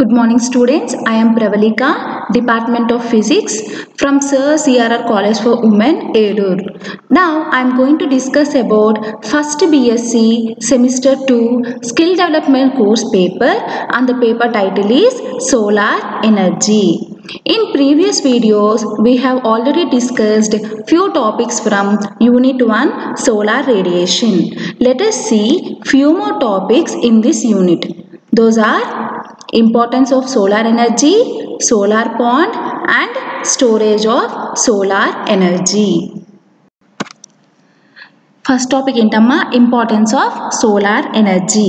Good morning students. I am Pravalika, Department of Physics from Sir CRR College for Women, Edur. Now I am going to discuss about first BSc semester 2 skill development course paper and the paper title is solar energy. In previous videos, we have already discussed few topics from Unit 1 Solar Radiation. Let us see few more topics in this unit. Those are importance of solar energy, solar pond and storage of solar energy. First topic ఏంటమ్మా importance of solar energy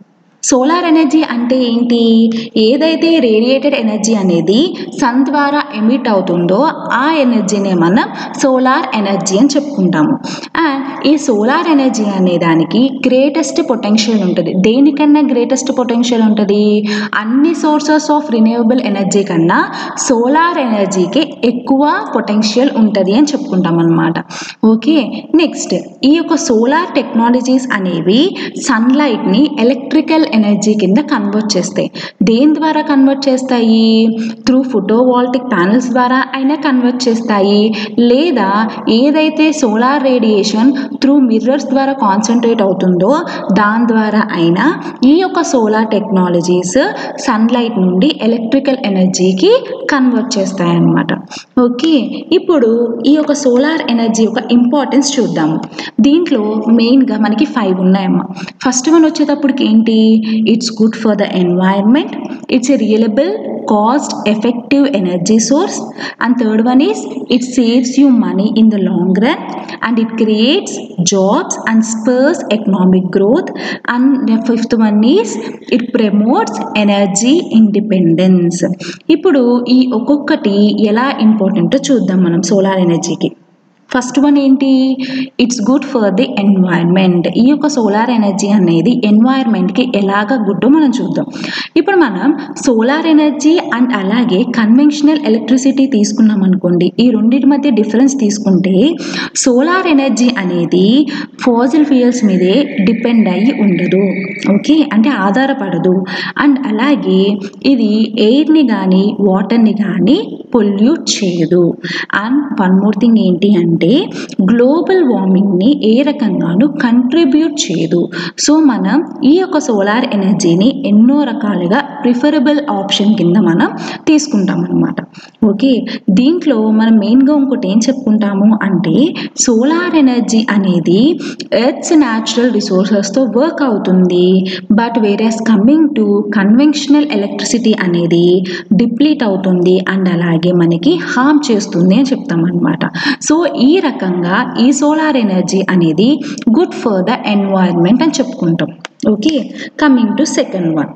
solar energy అంటే ఏంటి ఏదైతే radiated energy అనేది sun ద్వారా emit అవుతుందో ఆ ఎనర్జీనే మనం solar energy అని చెప్పుకుంటాము అండ్ ఈ సోలార్ ఎనర్జీ అనే దానికి గ్రేటెస్ట్ పొటెన్షియల్ ఉంటుంది దేనికన్నా గ్రేటెస్ట్ పొటెన్షియల్ ఉంటుంది అన్ని సోర్సెస్ ఆఫ్ రిన్యూవబుల్ ఎనర్జీ కన్నా సోలార్ ఎనర్జీకి ఎక్కువ పొటెన్షియల్ ఉంటుంది అని చెప్పుకుంటాం అనమాట ఓకే నెక్స్ట్ ఈ యొక్క సోలార్ టెక్నాలజీస్ అనేవి సన్లైట్ని ఎలక్ట్రికల్ ఎనర్జీ కింద కన్వర్ట్ చేస్తాయి దేని ద్వారా కన్వర్ట్ చేస్తాయి త్రూ ఫోటోవాల్టిక్ ప్యానల్స్ ద్వారా అయినా కన్వర్ట్ చేస్తాయి లేదా ఏదైతే సోలార్ రేడియేషన్ త్రూ మిర్రర్స్ ద్వారా కాన్సన్ట్రేట్ అవుతుందో దాని ద్వారా అయినా ఈ యొక్క సోలార్ టెక్నాలజీస్ సన్లైట్ నుండి ఎలక్ట్రికల్ ఎనర్జీకి కన్వర్ట్ చేస్తాయన్నమాట ఓకే ఇప్పుడు ఈ యొక్క సోలార్ ఎనర్జీ యొక్క ఇంపార్టెన్స్ చూద్దాము దీంట్లో మెయిన్గా మనకి ఫైవ్ ఉన్నాయమ్మా ఫస్ట్ వన్ వచ్చేటప్పటికి ఏంటి it's good for the environment it's a reliable cost effective energy source and third one is it saves you money in the long run and it creates jobs and spurs economic growth and fifth one is it promotes energy independence ఇప్పుడు ఈ ఒక్కొక్కటి ఎలా ఇంపార్టెంటో చూద్దాం మనం solar ఎనర్జీకి first one ఏంటి it's good for the environment ఈ యొక్క సోలార్ ఎనర్జీ అనేది ఎన్వైర్న్మెంట్కి ఎలాగ గుడ్డో మనం చూద్దాం ఇప్పుడు మనం సోలార్ ఎనర్జీ అండ్ అలాగే కన్వెన్షనల్ ఎలక్ట్రిసిటీ తీసుకున్నాం అనుకోండి ఈ రెండింటి మధ్య డిఫరెన్స్ తీసుకుంటే సోలార్ ఎనర్జీ అనేది ఫాజిల్ ఫ్యూయల్స్ మీదే డిపెండ్ అయ్యి ఉండదు ఓకే అంటే ఆధారపడదు అండ్ అలాగే ఇది ఎయిర్ని కానీ వాటర్ని కానీ పొల్యూట్ చేయదు అండ్ వన్ మోర్ థింగ్ ఏంటి అంటే గ్లోబల్ వార్మింగ్ని ఏ రకంగానూ కంట్రిబ్యూట్ చేయదు సో మనం ఈ యొక్క సోలార్ ఎనర్జీని ఎన్నో రకాలుగా ప్రిఫరబుల్ ఆప్షన్ కింద మనం తీసుకుంటాం అనమాట ఓకే దీంట్లో మనం మెయిన్గా ఇంకోటి ఏం చెప్పుకుంటాము అంటే సోలార్ ఎనర్జీ అనేది ఎర్త్స్ న్యాచురల్ రిసోర్సెస్తో వర్క్ అవుతుంది but whereas coming to conventional electricity అనేది డిప్లీట్ అవుతుంది అండ్ అలాగే మనకి హామ్ చేస్తుంది అని చెప్తామన్నమాట సో ఈ రకంగా ఈ సోలార్ ఎనర్జీ అనేది గుడ్ ఫర్ ద ఎన్వైర్న్మెంట్ అని చెప్పుకుంటాం okay coming to second one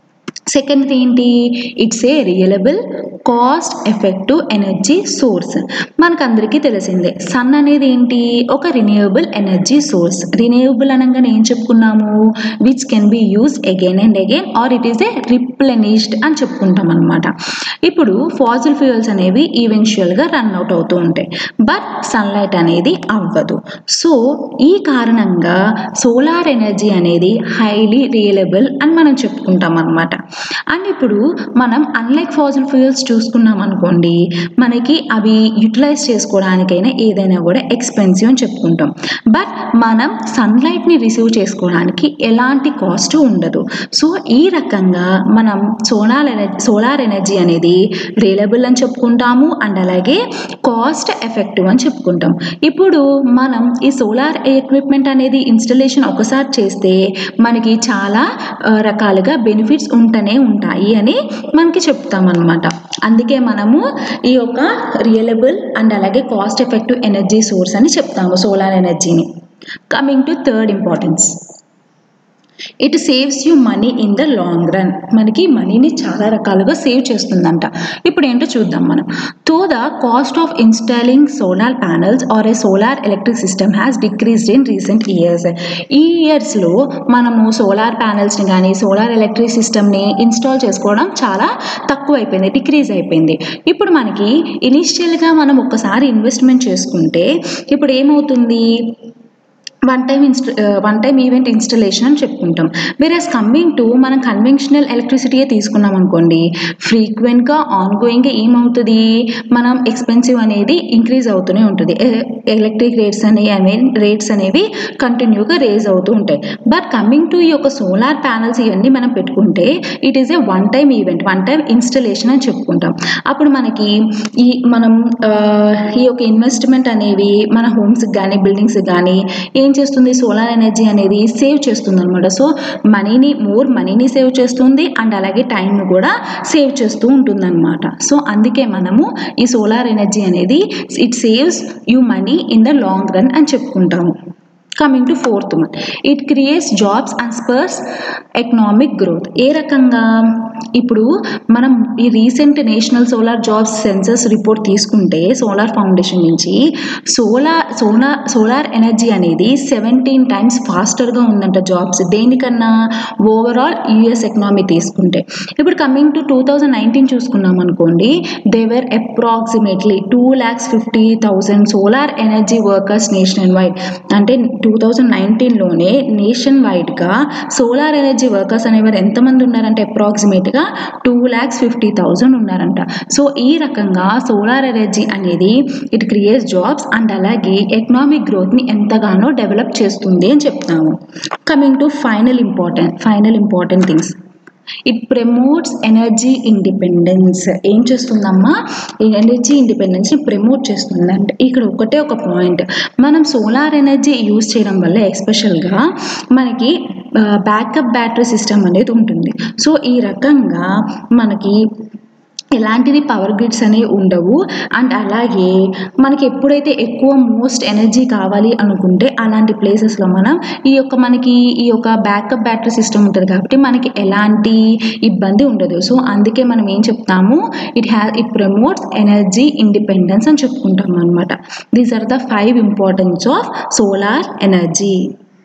second ఏంటి it's a reliable cost effective energy source మనకందరికీ తెలిసిందే సన్ అనేది ఏంటి ఒక రిన్యూవబుల్ ఎనర్జీ సోర్స్ రిన్యూవబుల్ అనగానే ఏం చెప్పుకున్నాము which can be use again and again or it is a replenished అని చెప్పుకుంటాం అనమాట ఇప్పుడు ఫాజిల్ ఫ్యూయల్స్ అనేవి ఈవెన్చువల్గా రన్ అవుట్ అవుతూ ఉంటాయి బట్ సన్లైట్ అనేది అవ్వదు సో ఈ కారణంగా సోలార్ ఎనర్జీ అనేది హైలీ రియలబుల్ అని మనం చెప్పుకుంటాం అనమాట అండ్ ఇప్పుడు మనం అన్లైక్ ఫాజిల్ ఫ్యూయల్స్ చూసుకున్నాం అనుకోండి మనకి అవి యూటిలైజ్ చేసుకోవడానికైనా ఏదైనా కూడా ఎక్స్పెన్సివ్ అని చెప్పుకుంటాం బట్ మనం సన్లైట్ని రిసీవ్ చేసుకోవడానికి ఎలాంటి కాస్ట్ ఉండదు సో ఈ రకంగా మనం సోలార్ ఎనర్జీ సోలార్ ఎనర్జీ అనేది రియలబుల్ అని చెప్పుకుంటాము అండ్ అలాగే కాస్ట్ ఎఫెక్టివ్ అని చెప్పుకుంటాం ఇప్పుడు మనం ఈ సోలార్ ఎక్విప్మెంట్ అనేది ఇన్స్టలేషన్ ఒకసారి చేస్తే మనకి చాలా రకాలుగా బెనిఫిట్స్ ఉంటూనే ఉంటాయి అని మనకి చెప్తామన్నమాట అందుకే మనము ఈ యొక్క రియలబుల్ అండ్ అలాగే కాస్ట్ ఎఫెక్టివ్ ఎనర్జీ సోర్స్ అని చెప్తాము సోలార్ ఎనర్జీని coming to third importance it saves you money in the long run మనకి మనీని చాలా రకాలుగా సేవ్ చేస్తుందంట ఇప్పుడు ఏంటో చూద్దాం మనం though the cost of installing solar panels or a solar electric system has decreased in recent years ఈ ఇయర్స్లో మనము సోలార్ ప్యానల్స్ని కానీ సోలార్ ఎలక్ట్రిక్ సిస్టమ్ని ఇన్స్టాల్ చేసుకోవడం చాలా తక్కువ అయిపోయింది డిక్రీజ్ అయిపోయింది ఇప్పుడు మనకి ఇనిషియల్గా మనం ఒక్కసారి ఇన్వెస్ట్మెంట్ చేసుకుంటే ఇప్పుడు ఏమవుతుంది వన్ టైం ఇన్స్ట వన్ టైం ఈవెంట్ ఇన్స్టలేషన్ అని చెప్పుకుంటాం వేరేస్ కమింగ్ టు మనం కన్వెన్షనల్ ఎలక్ట్రిసిటీయే తీసుకున్నాం అనుకోండి ఫ్రీక్వెంట్గా ఆన్ గోయింగ్గా ఏమవుతుంది మనం ఎక్స్పెన్సివ్ అనేది ఇంక్రీజ్ అవుతూనే ఉంటుంది ఎలక్ట్రిక్ రేట్స్ అనే అనే రేట్స్ అనేవి కంటిన్యూగా రేజ్ అవుతూ ఉంటాయి బట్ కమింగ్ టు ఈ యొక్క సోలార్ ప్యానల్స్ ఇవన్నీ మనం పెట్టుకుంటే it is a one time event one time installation అని చెప్పుకుంటాం అప్పుడు మనకి ఈ మనం ఆ, ఈ యొక్క ఇన్వెస్ట్మెంట్ అనేవి మన హోమ్స్కి కానీ బిల్డింగ్స్కి కానీ ఏం చేస్తుంది సోలార్ ఎనర్జీ అనేది సేవ్ చేస్తుంది అనమాట సో మనీని మోర్ మనీని సేవ్ చేస్తుంది అండ్ అలాగే టైంను కూడా సేవ్ చేస్తూ ఉంటుంది అనమాట సో అందుకే మనము ఈ సోలార్ ఎనర్జీ అనేది it saves you money in the long run అని చెప్పుకుంటాము coming to fourth one it creates jobs and spurs economic growth ఏ రకంగా ఇప్పుడు మనం ఈ recent national solar jobs census report తీసుకుంటే సోలార్ ఫౌండేషన్ నుంచి సోలార్ సోలార్ సోలార్ ఎనర్జీ అనేది సెవెంటీన్ టైమ్స్ ఫాస్టర్గా ఉందంట జాబ్స్ దేనికన్నా ఓవరాల్ యుఎస్ ఎకనామీ తీసుకుంటే ఇప్పుడు coming to two thousand nineteen చూసుకున్నాం అనుకోండి there were approximately two lakhs fifty thousand solar energy workers national wide అంటే టూ థౌజండ్ నైన్టీన్లోనే నేషన్ వైడ్గా సోలార్ ఎనర్జీ వర్కర్స్ అనేవారు ఎంతమంది ఉన్నారంటే అప్రాక్సిమేట్గా టూ ల్యాక్స్ ఫిఫ్టీ థౌజండ్ ఉన్నారంట సో ఈ రకంగా సోలార్ ఎనర్జీ అనేది ఇట్ క్రియేట్స్ జాబ్స్ అండ్ అలాగే ఎకనామిక్ గ్రోత్ని ఎంతగానో డెవలప్ చేస్తుంది అని చెప్తాము coming to final important final important things it promotes energy independence ఏం చేస్తుందమ్మా ఈ ఎనర్జీ ఇండిపెండెన్స్ని ప్రమోట్ చేస్తుంది అంటే ఇక్కడ ఒకటే ఒక పాయింట్ మనం సోలార్ ఎనర్జీ యూజ్ చేయడం వల్ల ఎస్పెషల్గా మనకి బ్యాకప్ బ్యాటరీ సిస్టమ్ అనేది ఉంటుంది సో ఈ రకంగా మనకి ఎలాంటిది పవర్ గ్రిడ్స్ అనేవి ఉండవు అండ్ అలాగే మనకి ఎప్పుడైతే ఎక్కువ మోస్ట్ ఎనర్జీ కావాలి అనుకుంటే అలాంటి ప్లేసెస్లో మనం ఈ యొక్క మనకి ఈ యొక్క బ్యాకప్ బ్యాటరీ సిస్టమ్ ఉంటుంది కాబట్టి మనకి ఎలాంటి ఇబ్బంది ఉండదు సో అందుకే మనం ఏం చెప్తాము ఇట్ హ్యా ఇట్ ప్రమోట్స్ ఎనర్జీ ఇండిపెండెన్స్ అని చెప్పుకుంటాం అనమాట these are the five importance of solar energy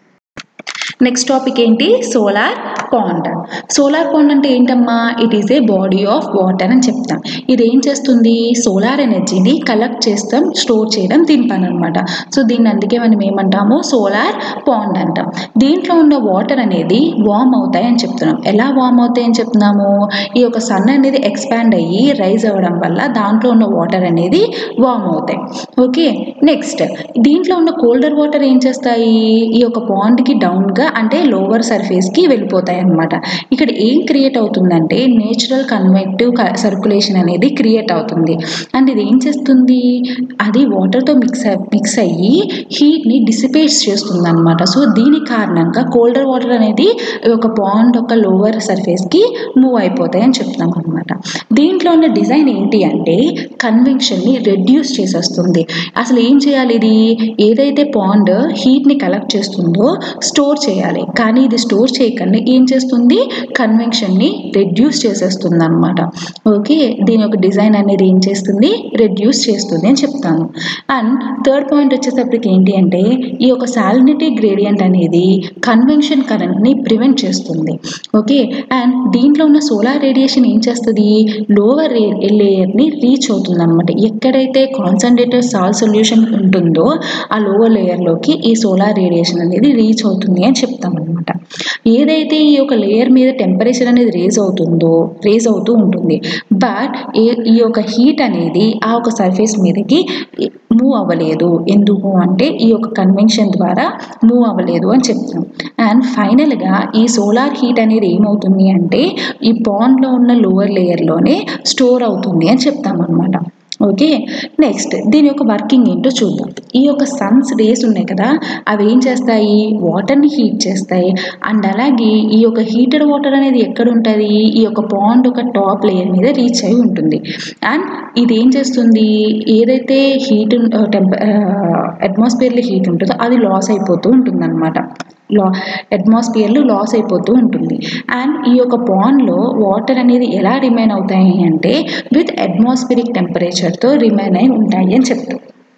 next topic ఏంటి సోలార్ పాండ్ సోలార్ పాండ్ అంటే ఏంటమ్మా it is a body of water అని చెప్తాం ఇది ఏం చేస్తుంది సోలార్ ఎనర్జీని కలెక్ట్ చేస్తాం స్టోర్ చేయడం దీని పని అనమాట సో దీన్ని అందుకే మనం ఏమంటాము సోలార్ పాండ్ అంటాం దీంట్లో ఉన్న వాటర్ అనేది వార్మ్ అవుతాయి అని చెప్తున్నాం ఎలా వార్మ్ అవుతాయి అని చెప్తున్నాము ఈ యొక్క సన్ అనేది ఎక్స్పాండ్ అయ్యి రైజ్ అవ్వడం వల్ల దాంట్లో ఉన్న వాటర్ అనేది వార్మ్ అవుతాయి ఓకే నెక్స్ట్ దీంట్లో ఉన్న కోల్డర్ వాటర్ ఏం చేస్తాయి ఈ యొక్క పాండ్కి డౌన్గా అంటే లోవర్ సర్ఫేస్కి వెళ్ళిపోతాయి అన్నమాట ఇక్కడ ఏం క్రియేట్ అవుతుందంటే నేచురల్ కన్వెక్టివ్ సర్క్యులేషన్ అనేది క్రియేట్ అవుతుంది అండ్ ఇది ఏం చేస్తుంది అది వాటర్తో మిక్స్ మిక్స్ అయ్యి హీట్ని డిసిపేట్స్ చేస్తుంది అనమాట సో దీని కారణంగా కోల్డర్ వాటర్ అనేది ఈ యొక్క పాండ్ యొక్క లోవర్ సర్ఫేస్కి మూవ్ అయిపోతాయి అని చెప్తున్నాం అనమాట దీంట్లో ఉన్న డిజైన్ ఏంటి అంటే కన్వెన్షన్ని రెడ్యూస్ చేసేస్తుంది అసలు ఏం చేయాలి ఇది ఏదైతే పాండ్ హీట్ని కలెక్ట్ చేస్తుందో స్టోర్ చేయాలి కానీ ఇది స్టోర్ చేయకుండా ఏం చేస్తుంది కన్వెన్షన్ని రెడ్యూస్ చేసేస్తుంది అనమాట ఓకే దీని యొక్క డిజైన్ అనేది ఏం చేస్తుంది రెడ్యూస్ చేస్తుంది అని చెప్తాను అండ్ థర్డ్ పాయింట్ వచ్చేటప్పటికి ఏంటి అంటే ఈ యొక్క సాలినిటీ గ్రేడియంట్ అనేది కన్వెన్షన్ కరెంట్ని ప్రివెంట్ చేస్తుంది ఓకే అండ్ దీంట్లో ఉన్న సోలార్ రేడియేషన్ ఏం చేస్తుంది లోవర్ లేయర్ని రీచ్ అవుతుంది అనమాట ఎక్కడైతే కాన్సన్ట్రేటెడ్ సాల్ సొల్యూషన్ ఉంటుందో ఆ లోవర్ లేయర్లోకి ఈ సోలార్ రేడియేషన్ అనేది రీచ్ అవుతుంది అని చెప్తాం అనమాట ఏదైతే ఈ యొక్క లేయర్ మీద టెంపరేచర్ అనేది రేజ్ అవుతుందో రేజ్ అవుతూ ఉంటుంది బట్ ఏ ఈ యొక్క హీట్ అనేది ఆ ఒక సర్ఫేస్ మీదకి మూవ్ అవ్వలేదు ఎందుకు అంటే ఈ యొక్క కన్వెన్షన్ ద్వారా మూవ్ అవ్వలేదు అని చెప్తాం అండ్ ఫైనల్గా ఈ సోలార్ హీట్ అనేది ఏమవుతుంది అంటే ఈ పాండ్లో ఉన్న లోవర్ లేయర్లోనే స్టోర్ అవుతుంది అని చెప్తాం అనమాట ఓకే నెక్స్ట్ దీని యొక్క వర్కింగ్ ఏంటో చూద్దాం ఈ యొక్క సన్స్ రేస్ ఉన్నాయి కదా అవి ఏం చేస్తాయి వాటర్ని హీట్ చేస్తాయి అండ్ అలాగే ఈ యొక్క హీటెడ్ వాటర్ అనేది ఎక్కడ ఉంటుంది ఈ యొక్క పాండ్ ఒక టాప్ లేయర్ మీద రీచ్ అయి ఉంటుంది అండ్ ఇది ఏం చేస్తుంది ఏదైతే హీట్ టెంప అట్మాస్ఫియర్లో హీట్ ఉంటుందో అది లాస్ అయిపోతూ ఉంటుంది అనమాట లా అట్మాస్ఫియర్లో లాస్ అయిపోతూ ఉంటుంది అండ్ ఈ యొక్క పాండ్లో వాటర్ అనేది ఎలా రిమైన్ అవుతాయి అంటే విత్ అట్మాస్ఫిరిక్ టెంపరేచర్తో రిమైన్ అయి ఉంటాయి అని చెప్తాం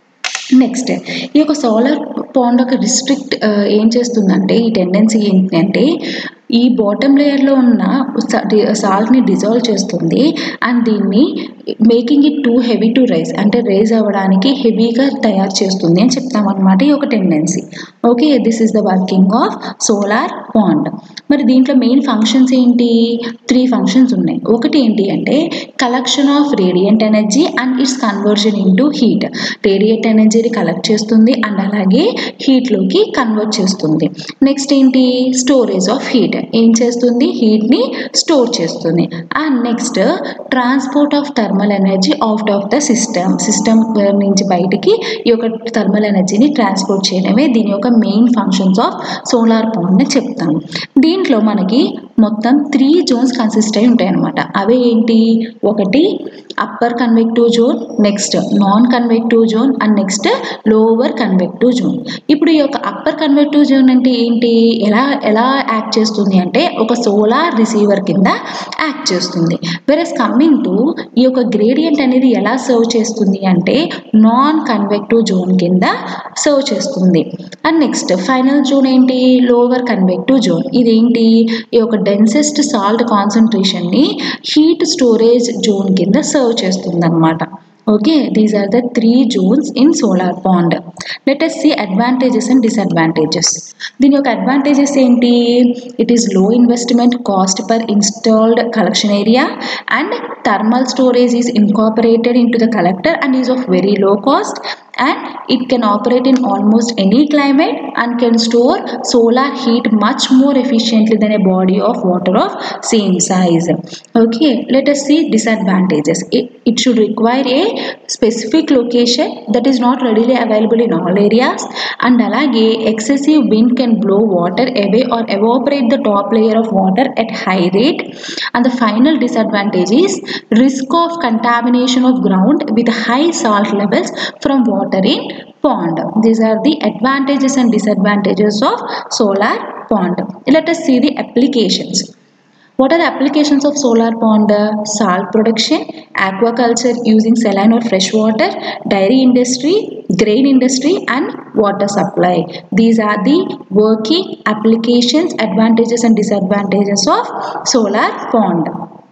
నెక్స్ట్ ఈ యొక్క సోలార్ పాండ్ ఒక రిస్ట్రిక్ట్ ఏం చేస్తుందంటే ఈ టెండెన్సీ ఏంటంటే ఈ బాటమ్ లేయర్లో ఉన్న సాల్ట్ని డిజాల్వ్ చేస్తుంది అండ్ దీన్ని making it too heavy to rise అంటే రైజ్ అవ్వడానికి హెవీగా తయారు చేస్తుంది అని చెప్తామన్నమాట ఈ ఒక tendency okay this is the working of solar pond మరి దీంట్లో మెయిన్ ఫంక్షన్స్ ఏంటి త్రీ ఫంక్షన్స్ ఉన్నాయి ఒకటి ఏంటి అంటే collection of radiant energy and its conversion into heat radiant ఎనర్జీని కలెక్ట్ చేస్తుంది అండ్ అలాగే హీట్లోకి కన్వర్ట్ చేస్తుంది నెక్స్ట్ ఏంటి స్టోరేజ్ ఆఫ్ హీట్ ఏం చేస్తుంది హీట్ని స్టోర్ చేస్తుంది and next transport of thermal energy out of the system system నుంచి బయటికి ఈ యొక్క థర్మల్ ఎనర్జీని ట్రాన్స్పోర్ట్ చేయడమే దీని యొక్క మెయిన్ ఫంక్షన్స్ ఆఫ్ సోలార్ పాండ్ని చెప్తాము దీంట్లో మనకి మొత్తం త్రీ జోన్స్ కన్సిస్ట్ అయి ఉంటాయి అనమాట అవి ఏంటి ఒకటి upper convective zone next non convective zone and next lower convective zone ఇప్పుడు ఈ యొక్క అప్పర్ కన్వెక్టివ్ జోన్ అంటే ఏంటి ఎలా ఎలా యాక్ట్ చేస్తుంది అంటే ఒక సోలార్ రిసీవర్ కింద యాక్ట్ చేస్తుంది వెరస్ కమ్మింగ్ టు ఈ యొక్క గ్రేడియంట్ అనేది ఎలా సర్వ్ చేస్తుంది అంటే నాన్ కన్వెక్టివ్ జోన్ కింద సర్వ్ చేస్తుంది అండ్ నెక్స్ట్ ఫైనల్ జోన్ ఏంటి లోవర్ కన్వెక్టివ్ జోన్ ఇదేంటి ఈ యొక్క డెన్సెస్ట్ సాల్ట్ కాన్సన్ట్రేషన్ని హీట్ స్టోరేజ్ జోన్ కింద సర్వ్ చేస్తుంది అనమాట okay these are the three zones in solar pond let's see advantages and disadvantages దీని యొక్క అడ్వాంటేజెస్ ఏంటి it is low investment cost per installed collection area and thermal storage is incorporated into the collector and is of very low cost and it can operate in almost any climate and can store solar heat much more efficiently than a body of water of same size okay let us see disadvantages it, it should require a specific location that is not readily available in all areas and alage excessive wind can blow water away or evaporate the top layer of water at high rate and the final disadvantage is risk of contamination of ground with high salt levels from water in pond these are the advantages and disadvantages of solar pond let us see the applications what are the applications of solar pond salt production aquaculture using saline or fresh water dairy industry grain industry and water supply these are the working applications advantages and disadvantages of solar pond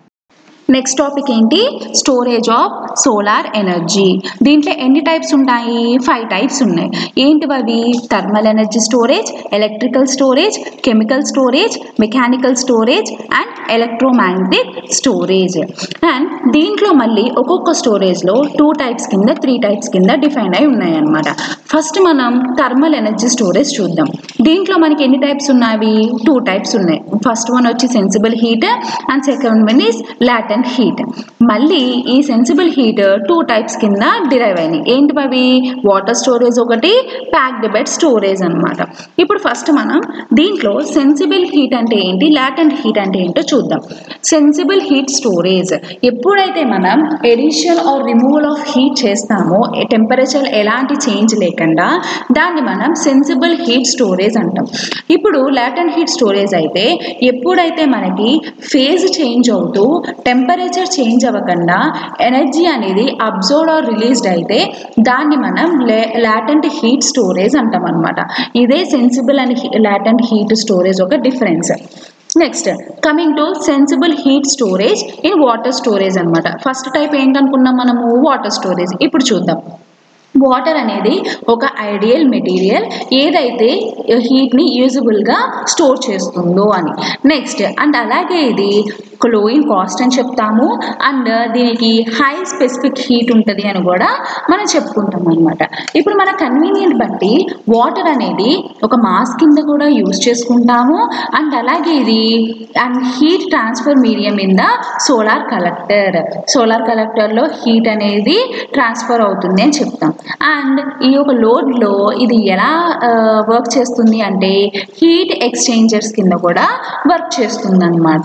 next topic ఏంటి storage of solar energy దీంట్లో ఎన్ని types ఉంటాయి five types ఉన్నాయి ఏంటివి అవి thermal energy storage electrical storage chemical storage mechanical storage and electromagnetic storage and దీంట్లో మళ్ళీ ఒక్కొక్క స్టోరేజ్లో టూ టైప్స్ కింద త్రీ టైప్స్ కింద డిఫైన్ అయి ఉన్నాయి అన్నమాట ఫస్ట్ మనం థర్మల్ ఎనర్జీ స్టోరేజ్ చూద్దాం దీంట్లో మనకి ఎన్ని టైప్స్ ఉన్నాయి టూ టైప్స్ ఉన్నాయి ఫస్ట్ వన్ వచ్చి sensible heat and second one is latent heat మళ్ళీ ఈ సెన్సిబుల్ హీట్ టూ టైప్స్ కింద డిరైవ్ అయినాయి ఏంటి అవి వాటర్ స్టోరేజ్ ఒకటి ప్యాక్డ్ బెడ్ స్టోరేజ్ అనమాట ఇప్పుడు ఫస్ట్ మనం దీంట్లో సెన్సిబుల్ హీట్ అంటే ఏంటి లాటెంట్ హీట్ అంటే ఏంటో చూద్దాం సెన్సిబుల్ హీట్ స్టోరేజ్ ఎప్పుడైతే మనం addition or removal of heat చేస్తామో టెంపరేచర్ ఎలాంటి చేంజ్ లేకుండా దాన్ని మనం సెన్సిబుల్ హీట్ స్టోరేజ్ అంటాం ఇప్పుడు లాటెంట్ హీట్ స్టోరేజ్ అయితే ఎప్పుడైతే మనకి ఫేజ్ చేంజ్ అవుతూ టెంపరేచర్ చేంజ్ అవ్వకుండా ఎనర్జీ అనేది అబ్జర్వ్ ఆర్ రిలీజ్డ్ అయితే దాన్ని మనం లాటెంట్ హీట్ స్టోరేజ్ అంటాం అనమాట ఇదే sensible and latent heat storage ఒక difference next coming to sensible heat storage in water storage అనమాట ఫస్ట్ టైప్ ఏంటనుకున్నాం మనము వాటర్ స్టోరేజ్ ఇప్పుడు చూద్దాం వాటర్ అనేది ఒక ఐడియల్ మెటీరియల్ ఏదైతే హీట్ని యూజబుల్గా స్టోర్ చేస్తుందో అని నెక్స్ట్ అండ్ అలాగే ఇది లోయింగ్ కాస్ట్ అని చెప్తాము అండ్ దీనికి హై స్పెసిఫిక్ హీట్ ఉంటుంది అని కూడా మనం చెప్పుకుంటాం అనమాట ఇప్పుడు మన కన్వీనియంట్ బట్టి వాటర్ అనేది ఒక మాస్ కింద కూడా యూజ్ చేసుకుంటాము అండ్ అలాగే ఇది and heat transfer medium in the solar collector solar కలెక్టర్లో హీట్ అనేది ట్రాన్స్ఫర్ అవుతుంది అని చెప్తాం అండ్ ఈ యొక్క లోడ్లో ఇది ఎలా వర్క్ చేస్తుంది అంటే హీట్ ఎక్స్చేంజర్స్ కింద కూడా వర్క్ చేస్తుంది అనమాట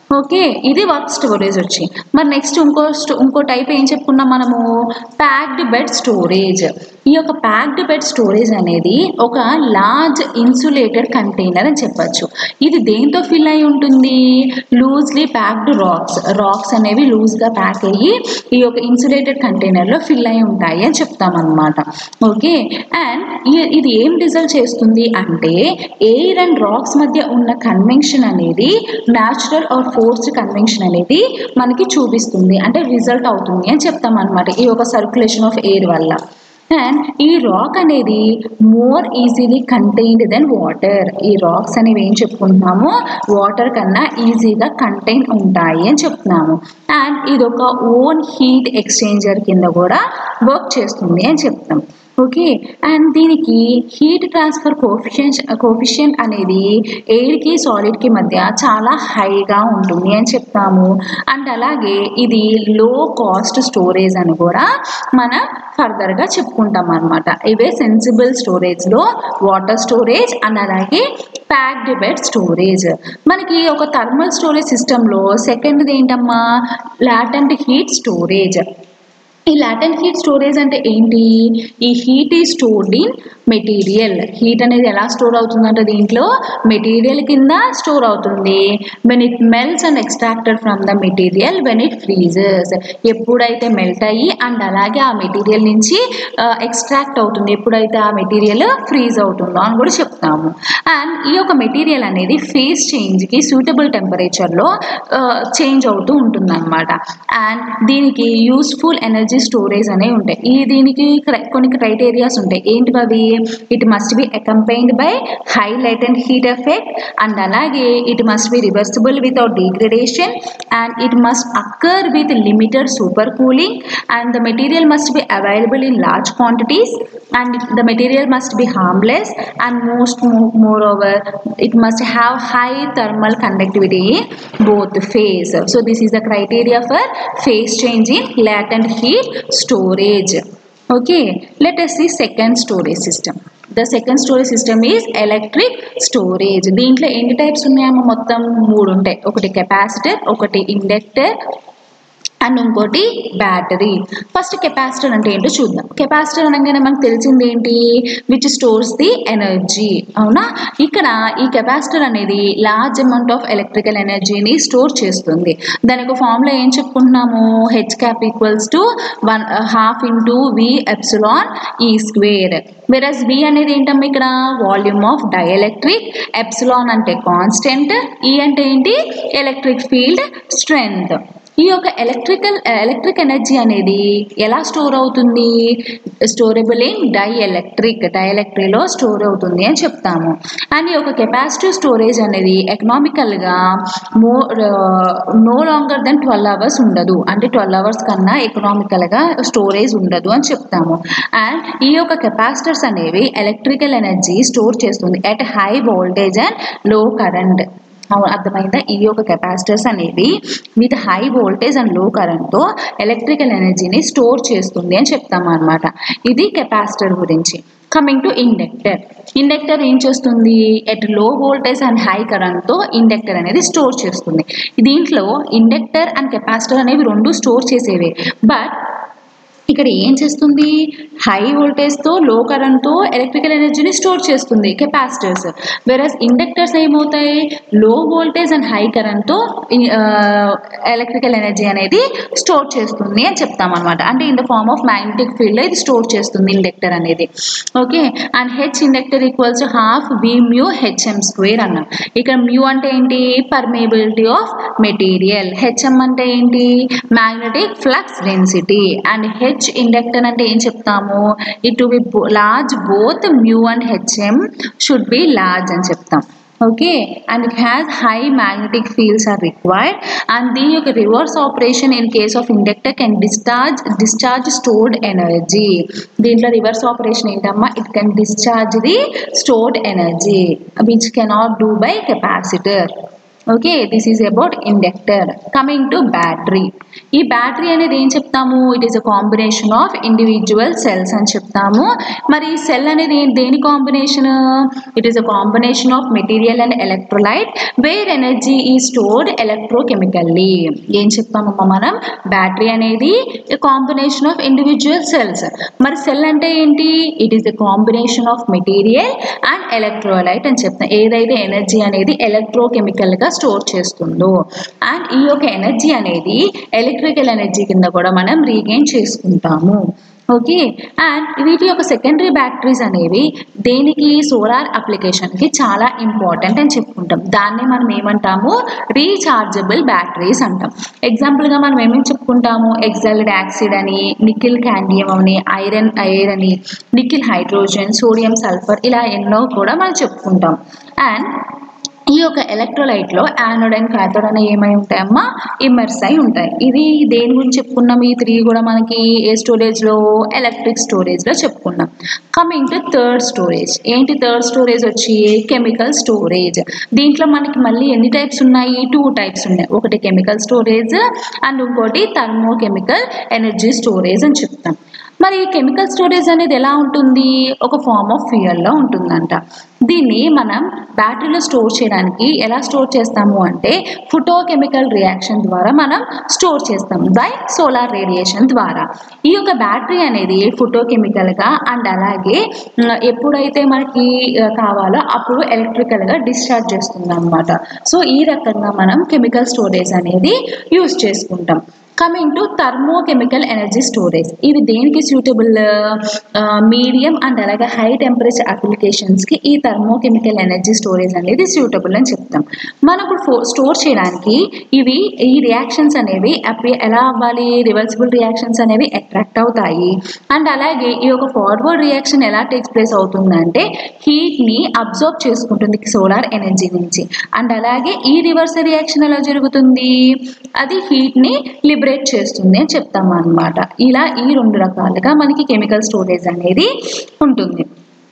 ఓకే ఇది వర్క్ స్టోరేజ్ వచ్చి మరి నెక్స్ట్ ఇంకో స్టో ఇంకో టైప్ ఏం చెప్పుకున్నాం మనము ప్యాక్డ్ బెడ్ స్టోరేజ్ ఈ యొక్క ప్యాక్డ్ బెడ్ స్టోరేజ్ అనేది ఒక లార్జ్ ఇన్సులేటెడ్ కంటైనర్ అని చెప్పచ్చు ఇది దేంతో ఫిల్ అయి ఉంటుంది లూజ్లీ ప్యాక్డ్ రాక్స్ రాక్స్ అనేవి లూజ్గా ప్యాక్ అయ్యి ఈ యొక్క ఇన్సులేటెడ్ కంటైనర్లో ఫిల్ అయి ఉంటాయి అని చెప్తామన్నమాట ఓకే అండ్ ఇది ఏం రిజల్ట్ చేస్తుంది అంటే ఎయిర్ అండ్ రాక్స్ మధ్య ఉన్న కన్వెన్షన్ అనేది న్యాచురల్ ఆర్ ఫోర్స్డ్ కన్వెన్షన్ అనేది మనకి చూపిస్తుంది అంటే రిజల్ట్ అవుతుంది అని చెప్తాం అనమాట ఈ ఒక సర్క్యులేషన్ ఆఫ్ ఎయిర్ వల్ల అండ్ ఈ రాక్ అనేది more easily contained then water ఈ రాక్స్ అనేవి ఏం చెప్పుకుంటున్నాము వాటర్ కన్నా ఈజీగా కంటైన్ ఉంటాయి అని చెప్తున్నాము అండ్ ఇది ఒక ఓన్ హీట్ ఎక్స్చేంజర్ కింద కూడా వర్క్ చేస్తుంది అని చెప్తాం ఓకే అండ్ దీనికి హీట్ ట్రాన్స్ఫర్ కోఫిషియన్స్ కోఫిషియంట్ అనేది ఎయిర్కి సాలిడ్కి మధ్య చాలా హైగా ఉంటుంది అని చెప్తాము అండ్ అలాగే ఇది లో కాస్ట్ స్టోరేజ్ అని కూడా మనం ఫర్దర్గా చెప్పుకుంటాం అనమాట ఇవే సెన్సిబుల్ స్టోరేజ్లో వాటర్ స్టోరేజ్ అండ్ అలాగే ప్యాక్డ్ బెడ్ స్టోరేజ్ మనకి ఒక థర్మల్ స్టోరేజ్ సిస్టంలో సెకండ్ది ఏంటమ్మా లాటెంట్ హీట్ స్టోరేజ్ ఈ లాటెంట్ హీట్ స్టోరేజ్ అంటే ఏంటి ఈ హీట్ ఈ స్టోర్డ్ ఇన్ మెటీరియల్ హీట్ అనేది ఎలా స్టోర్ అవుతుందంటే దీంట్లో మెటీరియల్ కింద స్టోర్ అవుతుంది when it melts and extracted from the material when it freezes ఎప్పుడైతే మెల్ట్ అయ్యి అండ్ అలాగే ఆ మెటీరియల్ నుంచి ఎక్స్ట్రాక్ట్ అవుతుంది ఎప్పుడైతే ఆ మెటీరియల్ ఫ్రీజ్ అవుతుందో అని కూడా చెప్తాము అండ్ ఈ యొక్క మెటీరియల్ అనేది ఫేస్ చేంజ్కి సూటబుల్ టెంపరేచర్లో చేంజ్ అవుతూ ఉంటుంది అనమాట అండ్ దీనికి యూస్ఫుల్ ఎనర్జీ స్టోరేజ్ అనేవి ఉంటాయి ఈ దీనికి క్రై- కొన్ని క్రైటీరియాస్ ఉంటాయి ఏంటి అవి it must be accompanied by high latent heat effect and అలాగే it must be reversible without degradation and it must occur with limited super cooling and the material must be available in large quantities and the material must be harmless and most mo- moreover it must have high thermal conductivity in both phase so this is the criteria for phase change in latent heat storage okay let us see second storage system the second storage system is electric storage దీంట్లో ఎన్ని types ఉన్నాయమ్మా మొత్తం మూడు ఉంటాయి ఒకటి capacitor ఒకటి inductor and ఇంకోటి battery first capacitor అంటే ఏంటో చూద్దాం కెపాసిటర్ అనగానే మనకు తెలిసింది ఏంటి విచ్ స్టోర్స్ ది ఎనర్జీ అవునా ఇక్కడ ఈ కెపాసిటర్ అనేది లార్జ్ అమౌంట్ ఆఫ్ ఎలక్ట్రికల్ ఎనర్జీని స్టోర్ చేస్తుంది దానికి ఫార్ములా ఏం చెప్పుకుంటున్నాము H cap equals to one half into V epsilon E square whereas V అనేది ఏంటమ్మా ఇక్కడ వాల్యూమ్ ఆఫ్ డైఎలక్ట్రిక్ ఎప్సిలాన్ అంటే కాన్స్టెంట్ ఈ అంటే ఏంటి ఎలక్ట్రిక్ ఫీల్డ్ స్ట్రెంగ్త్ ఈ యొక్క ఎలక్ట్రికల్ ఎలక్ట్రిక్ ఎనర్జీ అనేది ఎలా స్టోర్ అవుతుంది స్టోరబుల్ ఇన్ డై ఎలక్ట్రిక్ డైఎలక్ట్రిక్లో స్టోర్ అవుతుంది అని చెప్తాము అండ్ ఈ యొక్క కెపాసిటివ్ స్టోరేజ్ అనేది ఎకనామికల్గా మో no longer then twelve hours ఉండదు అంటే ట్వెల్వ్ అవర్స్ కన్నా ఎకనామికల్గా స్టోరేజ్ ఉండదు అని చెప్తాము అండ్ ఈ యొక్క కెపాసిటర్స్ అనేవి ఎలక్ట్రికల్ ఎనర్జీ స్టోర్ చేస్తుంది at high voltage and low current అవును అర్థమైందా ఈ యొక్క కెపాసిటర్స్ అనేవి విత్ హై వోల్టేజ్ అండ్ లో కరెంట్తో ఎలక్ట్రికల్ ఎనర్జీని స్టోర్ చేస్తుంది అని చెప్తాము అనమాట ఇది కెపాసిటర్ గురించి కమింగ్ టు ఇండక్టర్ ఇండక్టర్ ఏం చేస్తుంది at low voltage and high కరెంట్తో ఇండక్టర్ అనేది స్టోర్ చేస్తుంది దీంట్లో ఇండక్టర్ అండ్ కెపాసిటర్ అనేవి రెండు స్టోర్ చేసేవే బట్ ఇక్కడ ఏం చేస్తుంది హై వోల్టేజ్తో లో కరెంట్తో ఎలక్ట్రికల్ ఎనర్జీని స్టోర్ చేస్తుంది కెపాసిటర్స్ వెరస్ ఇండక్టర్స్ ఏమవుతాయి లో వోల్టేజ్ అండ్ హై కరెంట్తో ఎలక్ట్రికల్ ఎనర్జీ అనేది స్టోర్ చేస్తుంది అని చెప్తాం అనమాట అంటే in the form of magnetic field ఇది స్టోర్ చేస్తుంది ఇండక్టర్ అనేది okay and H inductor equals half V mu HM square అన్నాం ఇక్కడ మ్యూ అంటే ఏంటి పర్మేబిలిటీ ఆఫ్ మెటీరియల్ హెచ్ఎం అంటే ఏంటి magnetic flux density and H inductor అంటే ఏం చెప్తాము it be large both mu and HM should be large అని చెప్తాం okay and it has high magnetic fields are required and దీని యొక్క reverse operation in case of inductor can discharge discharge stored energy దీంట్లో reverse operation ఏంటమ్మా it can discharge the stored energy which cannot do by capacitor okay this is about inductor coming to battery ఈ battery అనేది ఏం చెప్తాము it is a combination of individual cells అని చెప్తాము మరి cell అనేది ఏ- దేని combination it is a combination of material and electrolyte where energy is stored electrochemically ఏం చెప్తామమ్మా మనం బ్యాటరీ అనేది కాంబినేషన్ ఆఫ్ ఇండివిజువల్ సెల్స్ మరి సెల్ అంటే ఏంటి it is the combination of material and electrolyte అని చెప్తాం ఏదైతే ఎనర్జీ అనేది ఎలక్ట్రోకెమికల్గా స్టోర్ చేస్తుందో అండ్ ఈ యొక్క ఎనర్జీ అనేది ఎలక్ట్రికల్ ఎనర్జీ కింద కూడా మనం రీగెయిన్ చేసుకుంటాము ఓకే అండ్ వీటి యొక్క సెకండరీ బ్యాటరీస్ అనేవి దేనికి సోలార్ అప్లికేషన్కి చాలా ఇంపార్టెంట్ అని చెప్పుకుంటాం దాన్ని మనం ఏమంటాము రీఛార్జబుల్ బ్యాటరీస్ అంటాం ఎగ్జాంపుల్గా మనం ఏమేమి చెప్పుకుంటాము ఎగ్జల్డ్ యాక్సిడ్ అని నికిల్ క్యాండియం అని ఐరన్ ఐర్ అని నికిల్ హైడ్రోజన్ సోడియం సల్ఫర్ ఇలా ఎన్నో కూడా మనం చెప్పుకుంటాం అండ్ ఈ యొక్క ఎలక్ట్రోలైట్లో యానోడ్ అండ్ క్యాథోడ్ అనే ఏమై ఉంటాయమ్మా ఇమ్మర్స్ అయి ఉంటాయి ఇది దేని గురించి చెప్పుకున్నాం ఈ త్రీ కూడా మనకి ఏ స్టోరేజ్లో ఎలక్ట్రిక్ స్టోరేజ్లో చెప్పుకున్నాం కమింగ్ టు థర్డ్ స్టోరేజ్ ఏంటి థర్డ్ స్టోరేజ్ వచ్చి కెమికల్ స్టోరేజ్ దీంట్లో మనకి మళ్ళీ ఎన్ని టైప్స్ ఉన్నాయి టూ టైప్స్ ఉన్నాయి ఒకటి కెమికల్ స్టోరేజ్ అండ్ ఇంకోటి థర్మో కెమికల్ ఎనర్జీ స్టోరేజ్ అని చెప్తాం మరి కెమికల్ స్టోరేజ్ అనేది ఎలా ఉంటుంది ఒక ఫార్మ్ ఆఫ్ ఫ్యూయల్లో ఉంటుందంట దీన్ని మనం బ్యాటరీలో స్టోర్ చేయడానికి ఎలా స్టోర్ చేస్తాము అంటే ఫోటోకెమికల్ రియాక్షన్ ద్వారా మనం స్టోర్ చేస్తాం బై సోలార్ రేడియేషన్ ద్వారా ఈ యొక్క బ్యాటరీ అనేది ఫోటోకెమికల్గా అండ్ అలాగే ఉమ్, ఎప్పుడైతే మనకి ఆ, కావాలో అప్పుడు ఎలక్ట్రికల్గా డిశ్చార్జ్ చేస్తుంది అనమాట సో ఈ రకంగా మనం కెమికల్ స్టోరేజ్ అనేది యూస్ చేసుకుంటాం coming to thermochemical energy storage ఇవి దేనికి సూటబుల్ మీడియం అండ్ అలాగే హై టెంపరేచర్ అప్లికేషన్స్కి ఈ థర్మోకెమికల్ ఎనర్జీ స్టోరేజ్ అనేది సూటబుల్ అని చెప్తాం మనకు స్టోర్ చేయడానికి ఇవి ఈ రియాక్షన్స్ అనేవి అప్పి ఎలా అవ్వాలి రివర్సిబుల్ రియాక్షన్స్ అనేవి అట్రాక్ట్ అవుతాయి అండ్ అలాగే ఈ యొక్క ఫార్వర్డ్ రియాక్షన్ ఎలా టేక్స్ ప్లేస్ అవుతుందంటే హీట్ని అబ్జర్వ్ చేసుకుంటుంది సోలార్ ఎనర్జీ నుంచి అండ్ అలాగే ఈ రివర్స్ రియాక్షన్ ఎలా జరుగుతుంది అది హీట్ని లిబరేట్ చేస్తుంది అని చెప్తాం అన్నమాట ఇలా ఈ రెండు రకాలుగా మనకి కెమికల్ స్టోరేజ్ అనేది ఉంటుంది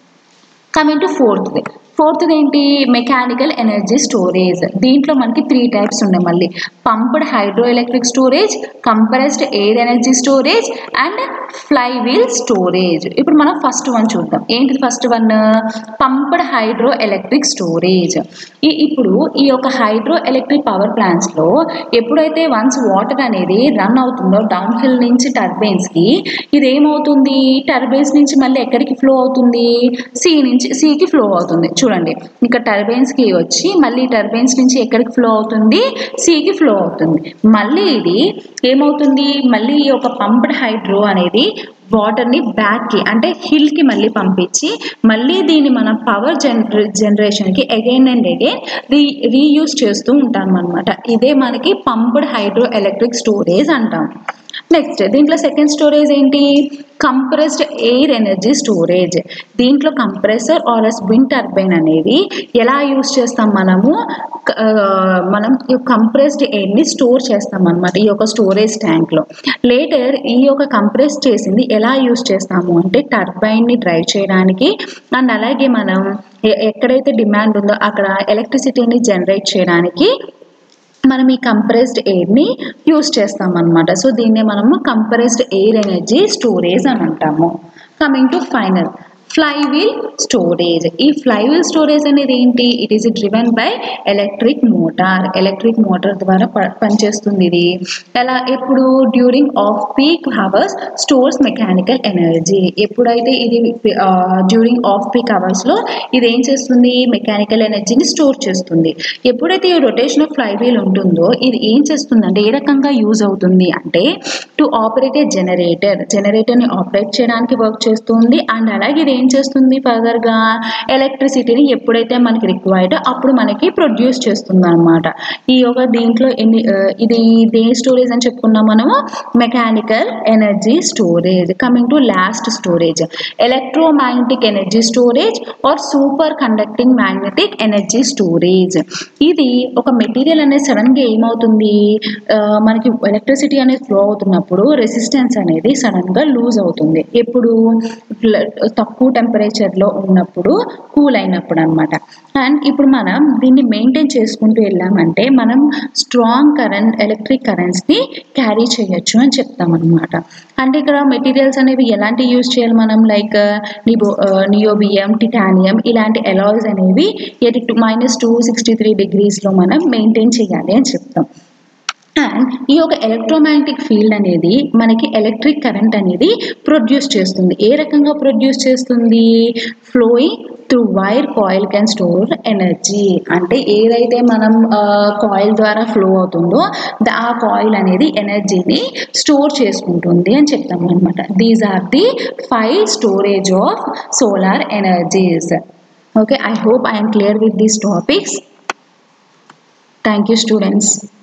కమింగ్ టు ఫోర్త్ ఫోర్త్ ఏంటి మెకానికల్ ఎనర్జీ స్టోరేజ్ దీంట్లో మనకి త్రీ టైప్స్ ఉన్నాయి మళ్ళీ pumped hydro electric storage compressed air energy storage and flywheel storage ఇప్పుడు మనం ఫస్ట్ వన్ చూద్దాం ఏంటిది first one pumped hydro electric storage ఈ ఇప్పుడు ఈ యొక్క హైడ్రో ఎలక్ట్రిక్ పవర్ ప్లాంట్స్లో ఎప్పుడైతే వన్స్ వాటర్ అనేది రన్ అవుతుందో డౌన్ హిల్ నుంచి టర్బైన్స్కి ఇది ఏమవుతుంది టర్బైన్స్ నుంచి మళ్ళీ ఎక్కడికి ఫ్లో అవుతుంది సి నుంచి సికి ఫ్లో అవుతుంది చూడండి ఇక్కడ టర్బైన్స్కి వచ్చి మళ్ళీ టర్బైన్స్ నుంచి ఎక్కడికి ఫ్లో అవుతుంది సికి ఫ్లో అవుతుంది మళ్ళీ ఇది ఏమవుతుంది మళ్ళీ ఈ యొక్క పంప్డ్ హైడ్రో అనేది వాటర్ని బ్యాక్కి అంటే హిల్కి మళ్ళీ పంపించి మళ్ళీ దీన్ని మనం పవర్ జనరే జనరేషన్కి అగైన్ అండ్ అగైన్ రీ రీయూస్ చేస్తూ ఉంటాం అనమాట ఇదే మనకి పంప్డ్ హైడ్రో ఎలక్ట్రిక్ స్టోరేజ్ అంటాం నెక్స్ట్ దీంట్లో సెకండ్ స్టోరేజ్ ఏంటి కంప్రెస్డ్ ఎయిర్ ఎనర్జీ స్టోరేజ్ దీంట్లో compressor or as wind turbine అనేవి ఎలా యూస్ చేస్తాం మనము క- ఆ, మనం ఈ కంప్రెస్డ్ ఎయిర్ని స్టోర్ చేస్తాం అనమాట ఈ యొక్క స్టోరేజ్ ట్యాంక్లో లేటర్ ఈ యొక్క కంప్రెస్ చేసింది ఎలా యూస్ చేస్తాము అంటే టర్బైన్ని డ్రైవ్ చేయడానికి అండ్ అలాగే మనం ఎ- ఎక్కడైతే డిమాండ్ ఉందో అక్కడ ఎలక్ట్రిసిటీని జనరేట్ చేయడానికి మనం ఈ కంప్రెస్డ్ ఎయిర్ని యూస్ చేస్తాం అనమాట సో దీన్నే మనము కంప్రెస్డ్ ఎయిర్ ఎనర్జీ స్టోరేజ్ అని అంటాము coming to final flywheel storage ఈ ఫ్లైవీల్ స్టోరేజ్ అనేది ఏంటి it is driven by electric motor electric motor ద్వారా ప- పనిచేస్తుంది ఇది ఎలా ఎప్పుడు during of peak hours stores mechanical energy ఎప్పుడైతే ఇది డ్యూరింగ్ ఆఫ్ పీక్ అవర్స్లో ఇది ఏం చేస్తుంది మెకానికల్ ఎనర్జీని స్టోర్ చేస్తుంది ఎప్పుడైతే ఈ రొటేషన్ ఆఫ్ ఫ్లైవీల్ ఉంటుందో ఇది ఏం చేస్తుందంటే ఏ రకంగా యూజ్ అవుతుంది అంటే టు ఆపరేట్ ఏ జనరేటర్ జనరేటర్ని ఆపరేట్ చేయడానికి వర్క్ చేస్తుంది అండ్ అలాగే ఇది ఏం చేస్తుంది ఫర్దర్గా ఎలక్ట్రిసిటీని ఎప్పుడైతే మనకి రిక్వైర్డ్ అప్పుడు మనకి ప్రొడ్యూస్ చేస్తుంది అనమాట ఈ యొక్క దీంట్లో ఎన్ని ఆ, ఇది దేని స్టోరేజ్ అని చెప్పుకున్నాం మనము mechanical energy storage coming to last storage electromagnetic energy storage or super conducting magnetic energy storage ఇది ఒక మెటీరియల్ అనేది సడన్గా ఏమవుతుంది ఆ, మనకి ఎలక్ట్రిసిటీ అనేది ఫ్లో అవుతున్నప్పుడు రెసిస్టెన్స్ అనేది సడన్గా లూజ్ అవుతుంది ఎప్పుడు ప్ల- తక్కువ తక్కువ టెంపరేచర్లో ఉన్నప్పుడు కూల్ అయినప్పుడు అనమాట అండ్ ఇప్పుడు మనం దీన్ని మెయింటైన్ చేసుకుంటూ వెళ్ళామంటే మనం స్ట్రాంగ్ కరెంట్ ఎలక్ట్రిక్ కరెంట్స్ని క్యారీ చేయొచ్చు అని చెప్తాం అనమాట అంటే ఇక్కడ మెటీరియల్స్ అనేవి ఎలాంటి యూజ్ చేయాలి మనం లైక్ నిబో నియోబియం టిటానియం ఇలాంటి ఎలాయిస్ అనేవి eighty two minus two sixty three డిగ్రీస్లో మనం మెయింటైన్ చేయాలి అని చెప్తాం అండ్ ఈ యొక్క ఎలక్ట్రోమాగ్నెటిక్ ఫీల్డ్ అనేది మనకి ఎలక్ట్రిక్ కరెంట్ అనేది ప్రొడ్యూస్ చేస్తుంది ఏ రకంగా ప్రొడ్యూస్ చేస్తుంది flowing through wire coil can store energy అంటే ఏదైతే మనం కాయిల్ ద్వారా ఫ్లో అవుతుందో ఆ కాయిల్ అనేది ఎనర్జీని స్టోర్ చేసుకుంటుంది అని చెప్తాం అనమాట these are the five storage of solar energies okay I hope I'm clear with these topics thank you students